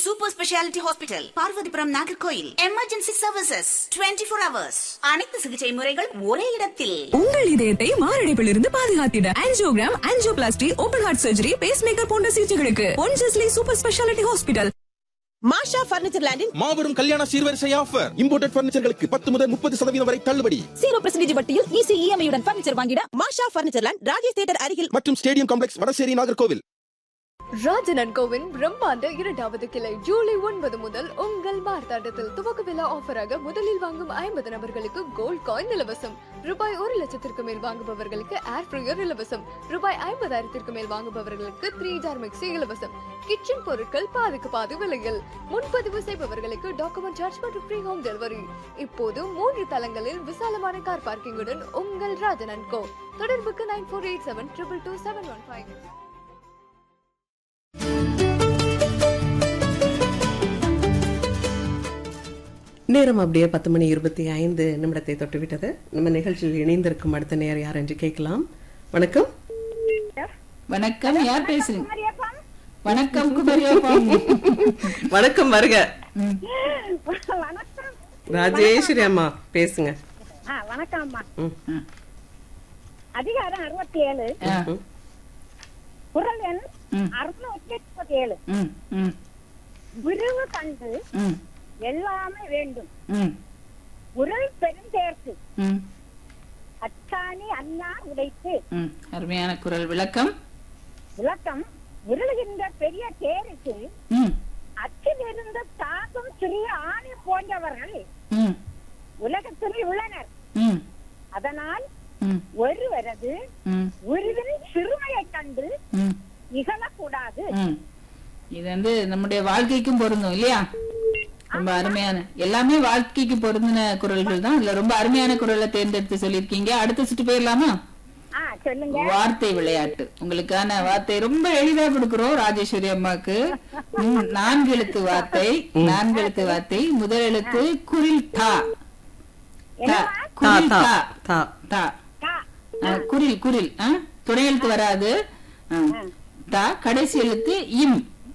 Super speciality hospital Parvathipuram Nagercoil emergency services 24 four hours அனைத்து சிகிச்சை முறைகள் ஒரே இடத்தில் உங்கள் இதயத்தை மாரடைப்பிலிருந்து பாதுகாத்திட angiogram angioplasty open heart surgery pacemaker போன்ற சிகிச்சைகளுக்கு Ponjesly super speciality hospital Masha furniture லேண்டில் மாபெரும் கல்யாண சீர்வரிசை ஆஃபர் இம்போர்ட்டட் பர்னிச்சர்களுக்கு பத்து முதல் முப்பது சதவீதம் வரை தள்ளுபடி ஜீரோ பர்சன்டேஜ் வட்டியில் ஈஸி இஎம்ஐயுடன் பர்னிச்சர் வாங்கிட Masha furniture land Rajesh theatre அருகில் மற்றும் ஸ்டேடியம் காம்ப்ளெக்ஸ் வடசேரி நாகர்கோவில் ராஜனன் கோவின் பிரம்மாண்ட இரண்டாவது கிளை ஜூலை ஒன்பது முதல் உங்கள் மார்த்தாண்டத்தில் துவக்க விழா ஆஃபராக முதலில் வாங்கும் ஐம்பது நபர்களுக்கு கோல்ட் காயின் இலவசம் ரூபாய் ஒரு லட்சத்திற்கு மேல் வாங்குபவர்களுக்கு ஏர் ஃப்ரையர் இலவசம் ரூபாய் ஐம்பதாயிரத்திற்கு மேல் வாங்குபவர்களுக்கு த்ரீ ஜார் மிக்சி இலவசம் கிச்சன் பொருட்கள் பாதிக்கு பாதி விலையில் முன்பதிவு செய்பவர்களுக்கு டாக்குமெண்ட் சார்ஜ் மற்றும் ஃப்ரீ ஹோம் டெலிவரி இப்போது மூன்று தளங்களில் விசாலமான கார் பார்க்கிங்குடன் உங்கள் ராஜனன் கோ தொடர்புக்கு nine four eight seven triple two seven one five நேரம் அப்படியே பத்து மணி இருபத்தி ஐந்து நிமிடத்தை தொட்டுவிட்டது நம்ம நிகழ்ச்சியில் இணைந்திருக்கும் அடுத்த நேரம் யார் என்று கேட்கலாம் வணக்கம் வணக்கம் யார் பேசுறீங்க வணக்கம் குமரியப்பம் வணக்கம் வருக வணக்கம் ராஜேஸ்வரி அம்மா பேசுங்க ஆ வணக்கம் அம்மா ம். அதிகாரம் அறுபத்தி ஏழு ஆ, குரல் எண் ம். அறுநூத்தி முப்பத்தி ஏழு ம், ம், விரிவு கண்டு ம், எல்லாமே வேண்டும் ம், உருள் பெருந்தேர்க்கு ம், அச்சாணி அண்ணா உடைத்து ம். அருமையான குரல் விளக்கம் விளக்கம் உருளுகின்ற பெரிய தேருக்கு ம், அச்சிலிருந்து தாக்கும் சிறிய ஆணி போன்றவர்கள் ம், உலகத்தில் உள்ளனர் ம், அதனால் ம், ஒருவரது ம், உருவின் சிறுமையைக் கண்டு ம், இகழக்கூடாது ம். இது வந்து நம்முடைய வாழ்க்கைக்கும் பொருந்தும் இல்லையா ரொம்ப அருமையான எல்லாமே வாழ்க்கைக்கு பொருந்தின குரல்கள் தான் இதுல ரொம்ப அருமையான குரலை தேர்ந்தெடுத்து சொல்லியிருக்கீங்க அடுத்த சுட்டு போயிடலாமா ஆ சொல்லுங்க வார்த்தை விளையாட்டு உங்களுக்கான வார்த்தை ரொம்ப எளிதா கொடுக்கிறோம் ராஜேஸ்வரி அம்மாக்கு ம், நான்கு எழுத்து வார்த்தை நான்கு எழுத்து வார்த்தை முதல் எழுத்து குரில் தா தா. தா குரில் தா தா தா தா கா. ஆ, குரில் குரில் ஆ? துணை எழுத்து வராது ஆ. தா கடைசி எழுத்து இம்